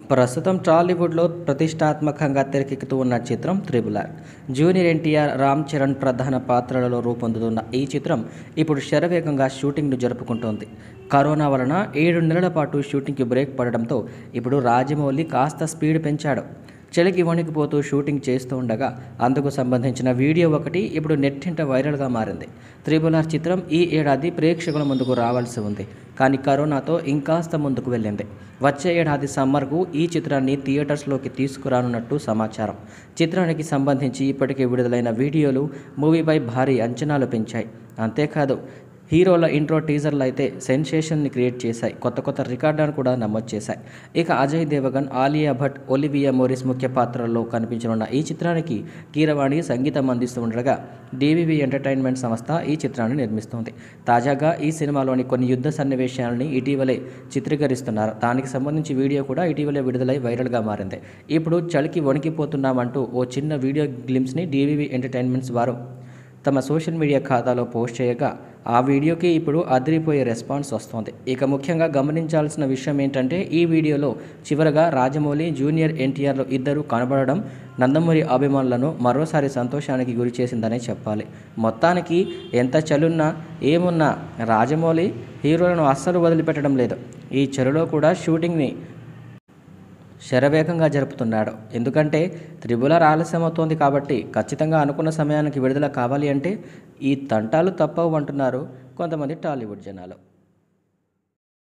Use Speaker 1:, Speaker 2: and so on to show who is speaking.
Speaker 1: ప్రస్తుతం టాలీవుడ్లో ప్రతిష్టాత్మకంగా తెరకెక్కుతూ ఉన్న చిత్రం triple R junior NTR Ram Charan ప్రధాన పాత్రలలో రూపొందుతున్న ఈ చిత్రం ఇప్పుడు శరవేగంగా షూటింగ్ను జరుపుకుంటోంది కరోనా వలన ఏడు నెలల పాటు షూటింగ్కి బ్రేక్ పడడంతో ఇప్పుడు రాజమౌళి కాస్త స్పీడ్ పెంచాడు చలికి వణికిపోతూ షూటింగ్ చేస్తూ ఉండగా అందుకు సంబంధించిన వీడియో ఒకటి ఇప్పుడు నెట్టింట వైరల్గా మారింది త్రిబుల్ ఆర్ చిత్రం ఈ ఏడాది ప్రేక్షకుల ముందుకు రావాల్సి ఉంది కానీ కరోనాతో ఇంకాస్త ముందుకు వెళ్ళింది వచ్చే ఏడాది సమ్మర్కు ఈ చిత్రాన్ని థియేటర్స్లోకి తీసుకురానున్నట్టు సమాచారం చిత్రానికి సంబంధించి ఇప్పటికే విడుదలైన వీడియోలు మూవీపై భారీ అంచనాలు పెంచాయి అంతేకాదు హీరోల ఇంట్రో టీజర్లు అయితే సెన్సేషన్ని క్రియేట్ చేశాయి కొత్త కొత్త రికార్డులను కూడా నమోదు చేశాయి ఇక అజయ్ దేవగన్ ఆలియా భట్ ఒలివియా మోరిస్ ముఖ్య పాత్రల్లో కనిపించనున్న ఈ చిత్రానికి కీరవాణి సంగీతం అందిస్తుండగా డివివి ఎంటర్టైన్మెంట్ సంస్థ ఈ చిత్రాన్ని నిర్మిస్తోంది తాజాగా ఈ సినిమాలోని కొన్ని యుద్ధ సన్నివేశాలని ఇటీవలే చిత్రీకరిస్తున్నారు దానికి సంబంధించి వీడియో కూడా ఇటీవలే విడుదలై వైరల్గా మారింది ఇప్పుడు చలికి వణికిపోతున్నామంటూ ఓ చిన్న వీడియో గ్లిమ్స్ని డివివి ఎంటర్టైన్మెంట్స్ వారు తమ సోషల్ మీడియా ఖాతాలో పోస్ట్ చేయగా ఆ వీడియోకి ఇప్పుడు అదిరిపోయే రెస్పాన్స్ వస్తోంది ఇక ముఖ్యంగా గమనించాల్సిన విషయం ఏంటంటే ఈ వీడియోలో చివరగా రాజమౌళి జూనియర్ ఎన్టీఆర్లు ఇద్దరు కనబడడం నందమూరి అభిమానులను మరోసారి సంతోషానికి గురి చేసిందనే చెప్పాలి మొత్తానికి ఎంత చలున్నా ఏమున్నా రాజమౌళి హీరోలను అస్సలు వదిలిపెట్టడం లేదు ఈ చెరులో కూడా షూటింగ్ని శరవేగంగా జరుపుతున్నాడు ఎందుకంటే త్రిబులర్ ఆలస్యం అవుతోంది కాబట్టి ఖచ్చితంగా అనుకున్న సమయానికి విడుదల కావాలి అంటే ఈ తంటాలు తప్పవు అంటున్నారు కొంతమంది టాలీవుడ్ జనాలు